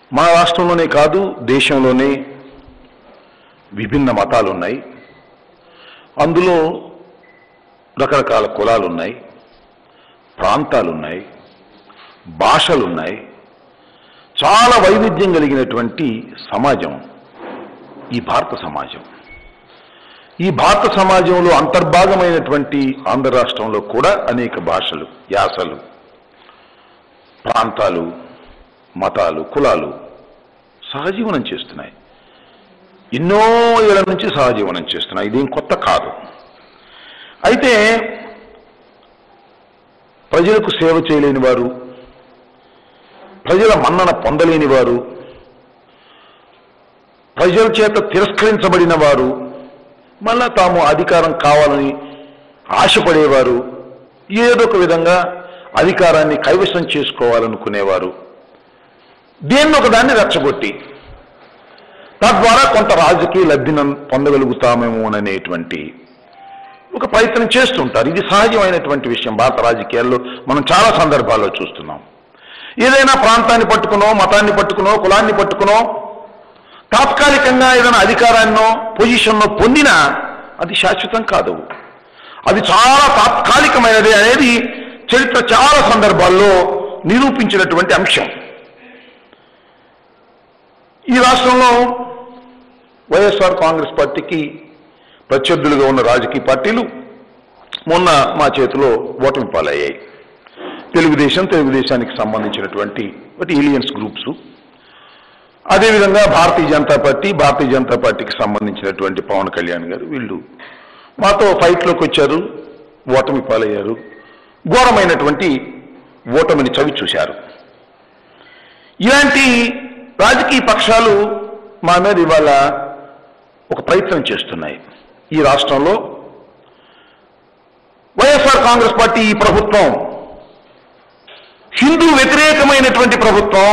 మన రాష్ట్రంలోనే కాదు దేశంలోనే విభిన్న మతాలు ఉన్నాయి అందులో రకరకాల కులాలు ఉన్నాయి ప్రాంతాలు ఉన్నాయి భాషలు ఉన్నాయి చాలా వైవిధ్యం కలిగినటువంటి సమాజం ఈ భారత సమాజం ఈ భారత సమాజంలో అంతర్భాగమైనటువంటి ఆంధ్ర రాష్ట్రంలో కూడా అనేక భాషలు యాసలు ప్రాంతాలు మతాలు కులాలు సహజీవనం చేస్తున్నాయి ఎన్నో ఏళ్ల నుంచి సహజీవనం చేస్తున్నాయి ఇదేం కొత్త కాదు అయితే ప్రజలకు సేవ చేయలేని వారు ప్రజల మన్నన పొందలేని వారు ప్రజల చేత తిరస్కరించబడిన వారు మళ్ళా తాము అధికారం కావాలని ఆశపడేవారు ఏదో ఒక విధంగా అధికారాన్ని కైవసం చేసుకోవాలనుకునేవారు దేన్ని ఒకదాన్ని రెచ్చగొట్టి తద్వారా కొంత రాజకీయ లబ్ధిని పొందగలుగుతామేమో అనేటువంటి ఒక ప్రయత్నం చేస్తుంటారు ఇది సహజమైనటువంటి విషయం భారత రాజకీయాల్లో మనం చాలా సందర్భాల్లో చూస్తున్నాం ఏదైనా ప్రాంతాన్ని పట్టుకునో మతాన్ని పట్టుకునో కులాన్ని పట్టుకునో తాత్కాలికంగా ఏదైనా అధికారాన్నో పొజిషన్నో పొందినా అది శాశ్వతం కాదు అది చాలా తాత్కాలికమైనది అనేది చరిత్ర చాలా సందర్భాల్లో నిరూపించినటువంటి అంశం ఈ రాష్ట్రంలో వైఎస్ఆర్ కాంగ్రెస్ పార్టీకి ప్రత్యర్థులుగా ఉన్న రాజకీయ పార్టీలు మొన్న మా చేతిలో ఓటమి పాలయ్యాయి తెలుగుదేశం తెలుగుదేశానికి సంబంధించినటువంటి ఒకటి ఇలియన్స్ గ్రూప్స్ అదేవిధంగా భారతీయ జనతా పార్టీ భారతీయ జనతా పార్టీకి సంబంధించినటువంటి పవన్ కళ్యాణ్ గారు వీళ్ళు మాతో ఫైట్లోకి వచ్చారు ఓటమి పాలయ్యారు ఘోరమైనటువంటి ఓటమిని చవి చూశారు ఇలాంటి రాజకీయ పక్షాలు మా మీద ఇవాళ ఒక ప్రయత్నం చేస్తున్నాయి ఈ రాష్ట్రంలో వైఎస్ఆర్ కాంగ్రెస్ పార్టీ ఈ ప్రభుత్వం హిందూ వ్యతిరేకమైనటువంటి ప్రభుత్వం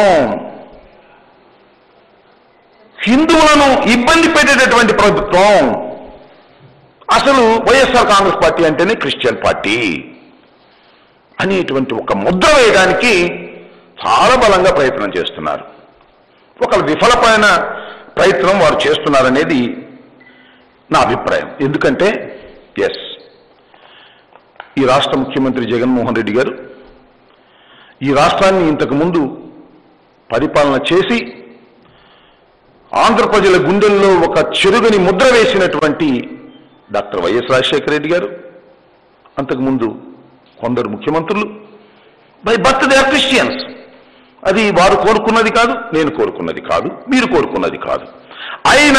హిందువులను ఇబ్బంది పెట్టేటటువంటి ప్రభుత్వం అసలు వైఎస్ఆర్ కాంగ్రెస్ పార్టీ అంటేనే క్రిస్టియన్ పార్టీ అనేటువంటి ఒక ముద్ర వేయడానికి చాలా బలంగా ప్రయత్నం చేస్తున్నారు ఒక విఫలమైన ప్రయత్నం వారు చేస్తున్నారనేది నా అభిప్రాయం ఎందుకంటే ఎస్ ఈ రాష్ట్ర ముఖ్యమంత్రి జగన్మోహన్ రెడ్డి గారు ఈ రాష్ట్రాన్ని ఇంతకు ముందు పరిపాలన చేసి ఆంధ్ర ప్రజల గుండెల్లో ఒక చెరుగని ముద్ర వేసినటువంటి డాక్టర్ వైఎస్ రాజశేఖర రెడ్డి గారు అంతకుముందు కొందరు ముఖ్యమంత్రులు by birth they are Christians అది వారు కోరుకున్నది కాదు నేను కోరుకున్నది కాదు మీరు కోరుకున్నది కాదు అయినా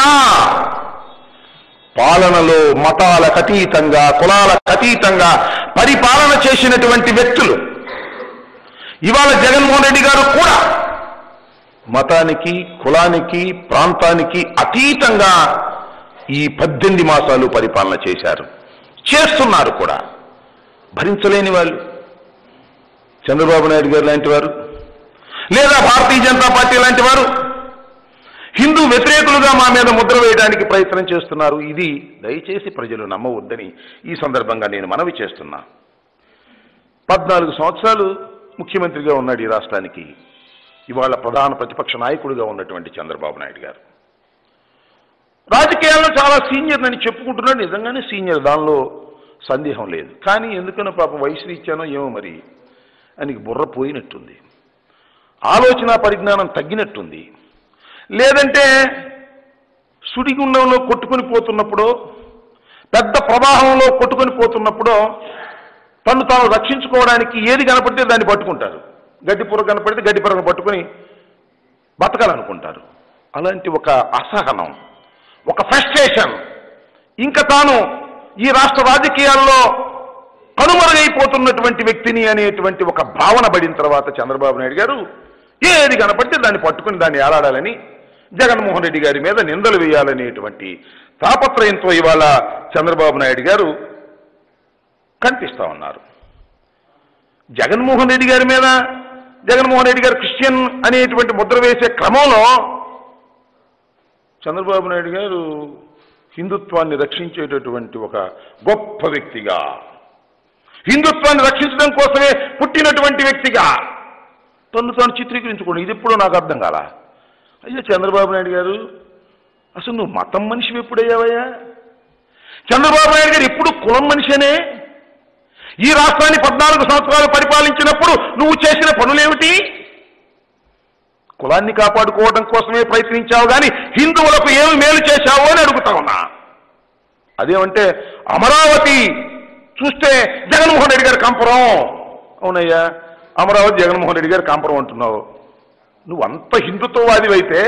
పాలనలో మతాలకు అతీతంగా కులాలకు అతీతంగా పరిపాలన చేసినటువంటి వ్యక్తులు ఇవాళ జగన్మోహన్ రెడ్డి గారు కూడా మతానికి కులానికి ప్రాంతానికి అతీతంగా ఈ పద్దెనిమిది మాసాలు పరిపాలన చేశారు చేస్తున్నారు కూడా భరించలేని వాళ్ళు చంద్రబాబు నాయుడు గారు లాంటి వారు లేదా భారతీయ జనతా పార్టీ లాంటి వారు హిందూ వ్యతిరేకులుగా మా మీద ముద్ర వేయడానికి ప్రయత్నం చేస్తున్నారు ఇది దయచేసి ప్రజలు నమ్మవద్దని ఈ సందర్భంగా నేను మనవి చేస్తున్నా పద్నాలుగు సంవత్సరాలు ముఖ్యమంత్రిగా ఉన్నాడు ఈ రాష్ట్రానికి ఇవాళ ప్రధాన ప్రతిపక్ష నాయకుడిగా ఉన్నటువంటి చంద్రబాబు నాయుడు గారు రాజకీయాల్లో చాలా సీనియర్ అని చెప్పుకుంటున్నాడు నిజంగానే సీనియర్ దానిలో సందేహం లేదు కానీ ఎందుకనో పాపం వయసు రీత్యానో ఏమో మరి ఆయనకి బుర్ర పోయినట్టుంది ఆలోచన పరిజ్ఞానం తగ్గినట్టుంది లేదంటే సుడిగుండంలో కొట్టుకొని పోతున్నప్పుడు పెద్ద ప్రవాహంలో కొట్టుకొని పోతున్నప్పుడు తను తాను రక్షించుకోవడానికి ఏది కనపడితే దాన్ని పట్టుకుంటారు గడ్డి పొర కనపడితే గడ్డి పొరను పట్టుకొని బతకాలనుకుంటారు అలాంటి ఒక అసహనం ఒక ఫ్రస్ట్రేషన్ ఇంకా తాను ఈ రాష్ట్ర రాజకీయాల్లో కనుమరుగైపోతున్నటువంటి వ్యక్తిని అనేటువంటి ఒక భావన పడిన తర్వాత చంద్రబాబు నాయుడు గారు ఏది కనపడితే దాన్ని పట్టుకుని దాన్ని ఏలాడాలని జగన్మోహన్ రెడ్డి గారి మీద నిందలు వేయాలనేటువంటి తాపత్రయంతో ఇవాళ చంద్రబాబు నాయుడు గారు కనిపిస్తా ఉన్నారు జగన్మోహన్ రెడ్డి గారి మీద జగన్మోహన్ రెడ్డి గారు క్రిస్టియన్ అనేటువంటి ముద్ర వేసే క్రమంలో చంద్రబాబు నాయుడు గారు హిందుత్వాన్ని రక్షించేటటువంటి ఒక గొప్ప వ్యక్తిగా హిందుత్వాన్ని రక్షించడం కోసమే పుట్టినటువంటి వ్యక్తిగా తను తాను చిత్రీకరించుకోండి ఇది ఎప్పుడో నాకు అర్థం కాల అయ్యా చంద్రబాబు నాయుడు గారు అసలు నువ్వు మతం మనిషి ఎప్పుడయ్యావయ్యా చంద్రబాబు నాయుడు గారు ఎప్పుడు కులం మనిషేనే ఈ రాష్ట్రాన్ని పద్నాలుగు సంవత్సరాలు పరిపాలించినప్పుడు నువ్వు చేసిన పనులేమిటి కులాన్ని కాపాడుకోవడం కోసమే ప్రయత్నించావు కానీ హిందువులకు ఏమి మేలు చేశావు అని అడుగుతా ఉన్నా అదేమంటే అమరావతి చూస్తే జగన్మోహన్ రెడ్డి గారి కంపరం అవునయ్యా అమరావతి జగన్మోహన్ రెడ్డి గారి కంపరం అంటున్నావు నువ్వు అంత హిందుత్వవాదివైతే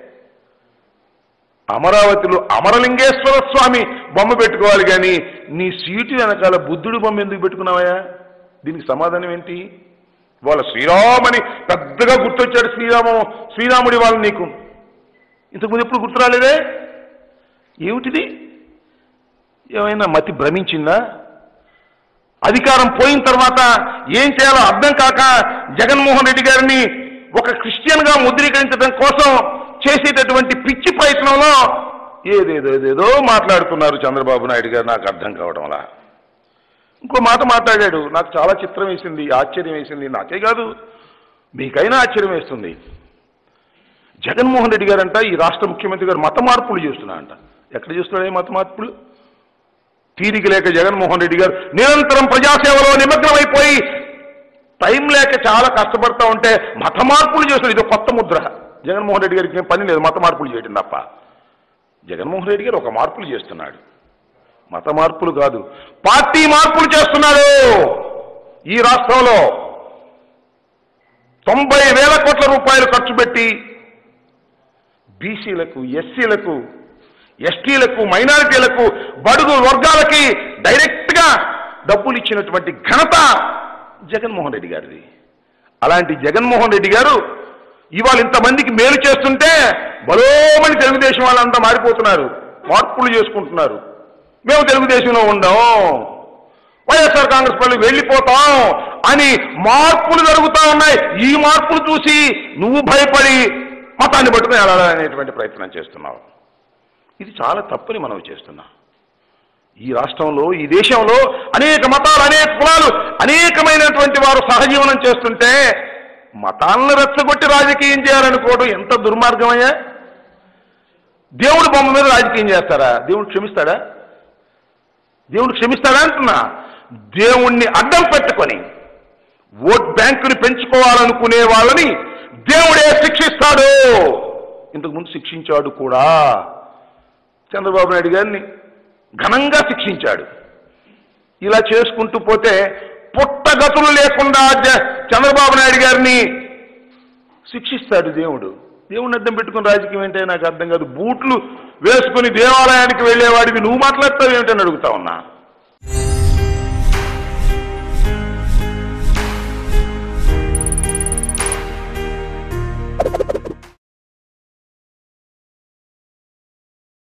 అమరావతిలో అమరలింగేశ్వర స్వామి బొమ్మ పెట్టుకోవాలి కానీ నీ సీటు వెనకాల బుద్ధుడి బొమ్మ ఎందుకు పెట్టుకున్నావయ్యా దీనికి సమాధానం ఏంటి వాళ్ళ శ్రీరామని పెద్దగా గుర్తొచ్చాడు శ్రీరామ శ్రీరాముడి వాళ్ళు నీకు ఇంతకుముందు ఎప్పుడు గుర్తు రాలేదే ఏమిటిది ఏమైనా మతి భ్రమించిందా అధికారం పోయిన తర్వాత ఏం చేయాలో అర్థం కాక జగన్మోహన్ రెడ్డి గారిని ఒక క్రిస్టియన్ గా ముద్రీకరించడం కోసం చేసేటటువంటి పిచ్చి ప్రయత్నంలో ఏదేదో ఏదేదో మాట్లాడుతున్నారు చంద్రబాబు నాయుడు గారు నాకు అర్థం కావడంలా ఇంకో మాట మాట్లాడాడు నాకు చాలా చిత్రం వేసింది ఆశ్చర్యం వేసింది నాకే కాదు మీకైనా ఆశ్చర్యం వేస్తుంది జగన్మోహన్ రెడ్డి గారంట ఈ రాష్ట్ర ముఖ్యమంత్రి గారు మత మార్పులు చేస్తున్నారంట ఎక్కడ చేస్తున్నాడు ఈ మత మార్పులు తీరిక లేక జగన్మోహన్ రెడ్డి గారు నిరంతరం ప్రజాసేవలో నిమగ్నమైపోయి టైం లేక చాలా కష్టపడతా ఉంటే మత మార్పులు చేస్తున్నాడు ఇది కొత్త ముద్ర జగన్మోహన్ రెడ్డి గారికి ఏం పని లేదు మత మార్పులు చేయడం తప్ప జగన్మోహన్ రెడ్డి గారు ఒక మార్పులు చేస్తున్నాడు మత మార్పులు కాదు పార్టీ మార్పులు చేస్తున్నాడు ఈ రాష్ట్రంలో తొంభై వేల కోట్ల రూపాయలు ఖర్చు పెట్టి బీసీలకు ఎస్సీలకు ఎస్టీలకు మైనారిటీలకు బడుగు వర్గాలకి డైరెక్ట్ గా డబ్బులు ఇచ్చినటువంటి ఘనత జగన్మోహన్ రెడ్డి గారిది అలాంటి జగన్మోహన్ రెడ్డి గారు ఇవాళ ఇంతమందికి మేలు చేస్తుంటే బలోమని తెలుగుదేశం వాళ్ళంతా మారిపోతున్నారు మార్పులు చేసుకుంటున్నారు మేము తెలుగుదేశంలో ఉండం వైఎస్ఆర్ కాంగ్రెస్ పార్టీ వెళ్ళిపోతాం అని మార్పులు జరుగుతా ఉన్నాయి ఈ మార్పులు చూసి నువ్వు భయపడి మతాన్ని పట్టుకుని వెళ్ళాలనేటువంటి ప్రయత్నం చేస్తున్నావు ఇది చాలా తప్పని మనం చేస్తున్నాం ఈ రాష్ట్రంలో ఈ దేశంలో అనేక మతాలు అనేక కులాలు అనేకమైనటువంటి వారు సహజీవనం చేస్తుంటే మతాలను రెచ్చగొట్టి రాజకీయం చేయాలనుకోవడం ఎంత దుర్మార్గమయ్యా దేవుడు బొమ్మ మీద రాజకీయం చేస్తారా దేవుడు క్షమిస్తాడా దేవుడు క్షమిస్తాడా అంటున్నా దేవుణ్ణి అడ్డం పెట్టుకొని ఓట్ బ్యాంకుని పెంచుకోవాలనుకునే వాళ్ళని దేవుడే శిక్షిస్తాడు ఇంతకు ముందు శిక్షించాడు కూడా చంద్రబాబు నాయుడు గారిని ఘనంగా శిక్షించాడు ఇలా చేసుకుంటూ పోతే పుట్టగతులు లేకుండా జ- చంద్రబాబు నాయుడు గారిని శిక్షిస్తాడు దేవుడు దేవుడిని అడ్డం పెట్టుకుని రాజకీయం ఏంటో నాకు అర్థం కాదు బూట్లు వేసుకుని దేవాలయానికి వెళ్ళేవాడివి నువ్వు మాట్లాడతావు ఏమిటని అడుగుతా ఉన్నా